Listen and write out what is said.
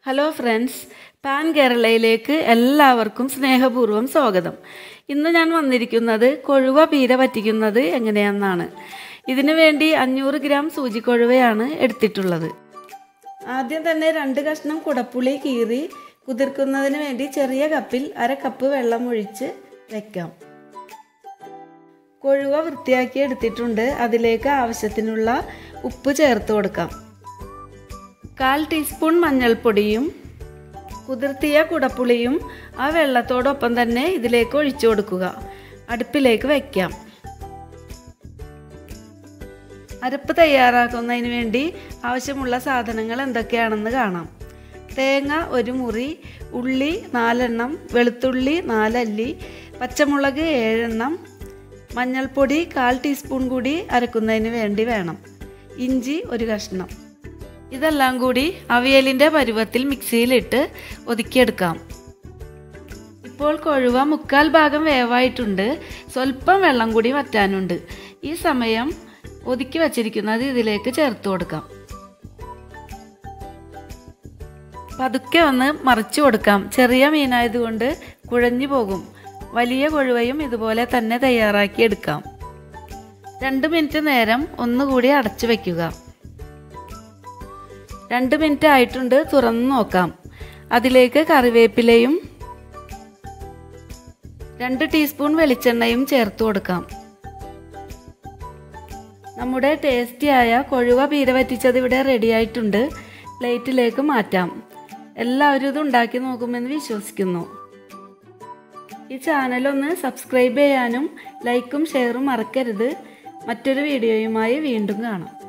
hello friends pan കേരളയിലേക്ക് എല്ലാവർക്കും സ്നേഹപൂർവ്വം സ്വാഗതം ഇന്ന് ഞാൻ വന്നിരിക്കുന്നത് കൊഴുവ പീര പറ്റിക്കുന്നത് എങ്ങനെയാണെന്നാണ് ഇതിനു വേണ്ടി അഞ്ഞൂറ് ഗ്രാം സൂചിക്കൊഴുവയാണ് എടുത്തിട്ടുള്ളത് ആദ്യം തന്നെ രണ്ട് കഷ്ണം കുടപ്പുളി കീറി കുതിർക്കുന്നതിന് വേണ്ടി ചെറിയ കപ്പിൽ അര കപ്പ് വെള്ളം ഒഴിച്ച് വെക്കാം കൊഴുവ വൃത്തിയാക്കി എടുത്തിട്ടുണ്ട് അതിലേക്ക് ആവശ്യത്തിനുള്ള ഉപ്പ് ചേർത്ത് കൊടുക്കാം കാൽ ടീസ്പൂൺ മഞ്ഞൾപ്പൊടിയും കുതിർത്തിയ കുടപ്പുളിയും ആ വെള്ളത്തോടൊപ്പം തന്നെ ഇതിലേക്ക് ഒഴിച്ചു കൊടുക്കുക അടുപ്പിലേക്ക് വയ്ക്കാം അരപ്പ് തയ്യാറാക്കുന്നതിന് വേണ്ടി ആവശ്യമുള്ള സാധനങ്ങൾ എന്തൊക്കെയാണെന്ന് കാണാം തേങ്ങ ഒരു മുറി ഉള്ളി നാലെണ്ണം വെളുത്തുള്ളി നാലല്ലി പച്ചമുളക് ഏഴെണ്ണം മഞ്ഞൾപ്പൊടി കാൽ ടീസ്പൂൺ കൂടി അരക്കുന്നതിന് വേണ്ടി വേണം ഇഞ്ചി ഒരു കഷ്ണം ഇതെല്ലാം കൂടി അവിയലിൻ്റെ പരുവത്തിൽ മിക്സിയിലിട്ട് ഒതുക്കിയെടുക്കാം ഇപ്പോൾ കൊഴുവ മുക്കാൽ ഭാഗം വേവായിട്ടുണ്ട് സ്വല്പം വെള്ളം കൂടി വറ്റാനുണ്ട് ഈ സമയം ഒതുക്കി വച്ചിരിക്കുന്നത് ഇതിലേക്ക് ചേർത്ത് കൊടുക്കാം പതുക്കെ ഒന്ന് മറിച്ചു കൊടുക്കാം ചെറിയ മീനായതുകൊണ്ട് കുഴഞ്ഞു പോകും വലിയ കൊഴുവയും ഇതുപോലെ തന്നെ തയ്യാറാക്കി എടുക്കാം രണ്ട് മിനിറ്റ് നേരം ഒന്നുകൂടി അടച്ചു വയ്ക്കുക രണ്ട് മിനിറ്റ് ആയിട്ടുണ്ട് തുറന്ന് നോക്കാം അതിലേക്ക് കറിവേപ്പിലയും രണ്ട് ടീസ്പൂൺ വെളിച്ചെണ്ണയും ചേർത്ത് കൊടുക്കാം നമ്മുടെ ടേസ്റ്റിയായ കൊഴുവ പീര വറ്റിച്ചത് ഇവിടെ റെഡി ആയിട്ടുണ്ട് പ്ലേറ്റിലേക്ക് മാറ്റാം എല്ലാവരും ഇത് ഉണ്ടാക്കി നോക്കുമെന്ന് വിശ്വസിക്കുന്നു ഈ ചാനലൊന്ന് സബ്സ്ക്രൈബ് ചെയ്യാനും ലൈക്കും ഷെയറും മറക്കരുത് മറ്റൊരു വീഡിയോയുമായി വീണ്ടും കാണാം